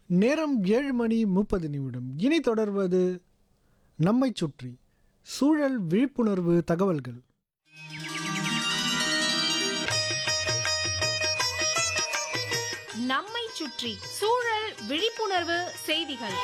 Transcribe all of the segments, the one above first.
நேரம் ஏழு மணி முப்பது நிமிடம் இனி தொடர்வது நம்மைச் சுற்றி சூழல் விழிப்புணர்வு தகவல்கள் நம்மை சுற்றி சூழல் விழிப்புணர்வு செய்திகள்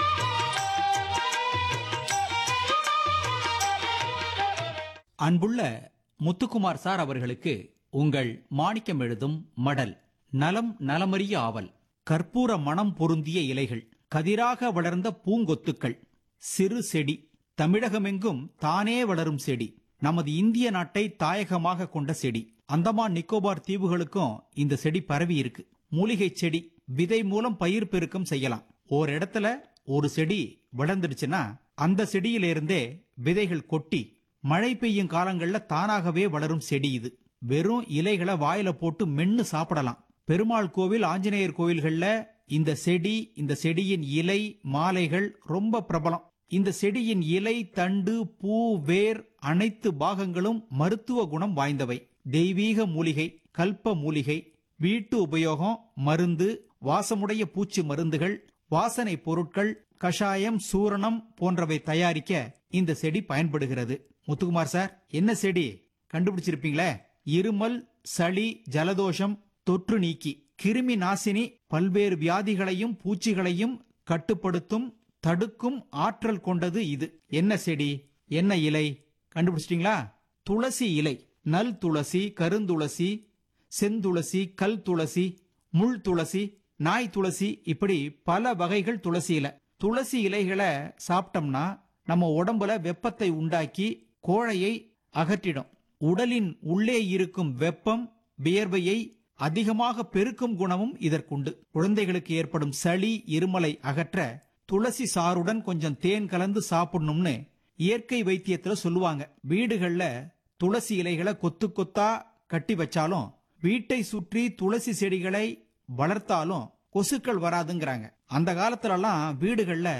அன்புள்ள முத்துக்குமார் சார் அவர்களுக்கு உங்கள் மாணிக்கம் எழுதும் மடல் நலம் நலமறிய ஆவல் கற்பூர மணம் பொருந்திய இலைகள் கதிராக வளர்ந்த பூங்கொத்துக்கள் சிறு செடி தமிழகமெங்கும் தானே வளரும் செடி நமது இந்திய நாட்டை தாயகமாக கொண்ட செடி அந்தமான் நிக்கோபார் தீவுகளுக்கும் இந்த செடி பரவி இருக்கு மூலிகை செடி விதை மூலம் பயிர் பெருக்கம் செய்யலாம் ஒரு இடத்துல ஒரு செடி வளர்ந்துடுச்சுன்னா அந்த செடியிலிருந்தே விதைகள் கொட்டி மழை பெய்யும் காலங்கள்ல தானாகவே வளரும் செடி இது வெறும் இலைகளை வாயில போட்டு மென்னு சாப்பிடலாம் பெருமாள் கோவில் ஆஞ்சநேயர் கோவில்கள்ல இந்த செடி இந்த செடியின் இலை மாலைகள் ரொம்ப பிரபலம் இந்த செடியின் இலை தண்டு பூ வேர் அனைத்து பாகங்களும் மருத்துவ குணம் வாய்ந்தவை தெய்வீக மூலிகை கல்ப மூலிகை வீட்டு உபயோகம் மருந்து வாசமுடைய பூச்சி மருந்துகள் வாசனை பொருட்கள் கஷாயம் சூரணம் போன்றவை தயாரிக்க இந்த செடி பயன்படுகிறது முத்துக்குமார் சார் என்ன செடி கண்டுபிடிச்சிருப்பீங்களே இருமல் சளி ஜலதோஷம் தொற்று நீக்கி கிருமி நாசினி பல்வேறு வியாதிகளையும் பூச்சிகளையும் கட்டுப்படுத்தும் தடுக்கும் ஆற்றல் கொண்டது இது என்ன செடி என்ன இலை கண்டுபிடிச்சிட்டீங்களா துளசி இலை நல் துளசி கருந்துளசி செந்துளசி கல் துளசி முள் துளசி நாய் துளசி இப்படி பல வகைகள் துளசி இலை துளசி இலைகளை சாப்பிட்டோம்னா நம்ம உடம்புல வெப்பத்தை உண்டாக்கி கோழையை அகற்றிடும் உடலின் உள்ளே இருக்கும் வெப்பம் வியர்வையை அதிகமாக பெருக்கும் குணமும் இதற்குண்டு குழந்தைகளுக்கு ஏற்படும் சளி இருமலை அகற்ற துளசி சாறுடன் கொஞ்சம் தேன் கலந்து சாப்பிடணும்னு இயற்கை வைத்தியத்துல சொல்லுவாங்க வீடுகள்ல துளசி இலைகளை கொத்து கொத்தா கட்டி வச்சாலும் வீட்டை சுற்றி துளசி செடிகளை வளர்த்தாலும் கொசுக்கள் வராதுங்கிறாங்க அந்த காலத்துலலாம் வீடுகள்ல